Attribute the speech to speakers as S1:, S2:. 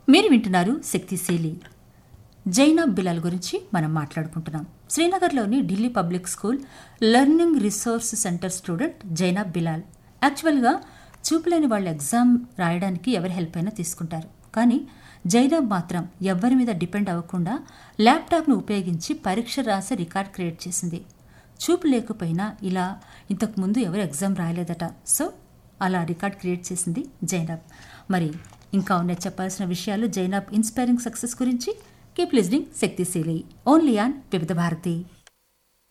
S1: మీరు వింటున్నారు శక్తిశీలి జైనాబ్ బిలాల్ గురించి మనం మాట్లాడుకుంటున్నాం శ్రీనగర్లోని Delhi public school learning resource centre student Zainab Bilal యాక్చువల్గా చూపులేని వాళ్ళు ఎగ్జామ్ రాయడానికి ఎవరి హెల్ప్ అయినా తీసుకుంటారు కానీ జైనాబ్ మాత్రం ఎవ్వరి మీద డిపెండ్ అవ్వకుండా ల్యాప్టాప్ను ఉపయోగించి పరీక్ష రాసి రికార్డ్ క్రియేట్ చేసింది చూపు లేకపోయినా ఇలా ఇంతకుముందు ఎవరు ఎగ్జామ్ రాయలేదట సో అలా రికార్డ్ క్రియేట్ చేసింది జైనాబ్ మరి ఇంకా ఉన్నాయి చెప్పాల్సిన విషయాలు జైనాబ్ ఇన్స్పైరింగ్ సక్సెస్ గురించి keep listening Shaktishali only on Vividh Bharati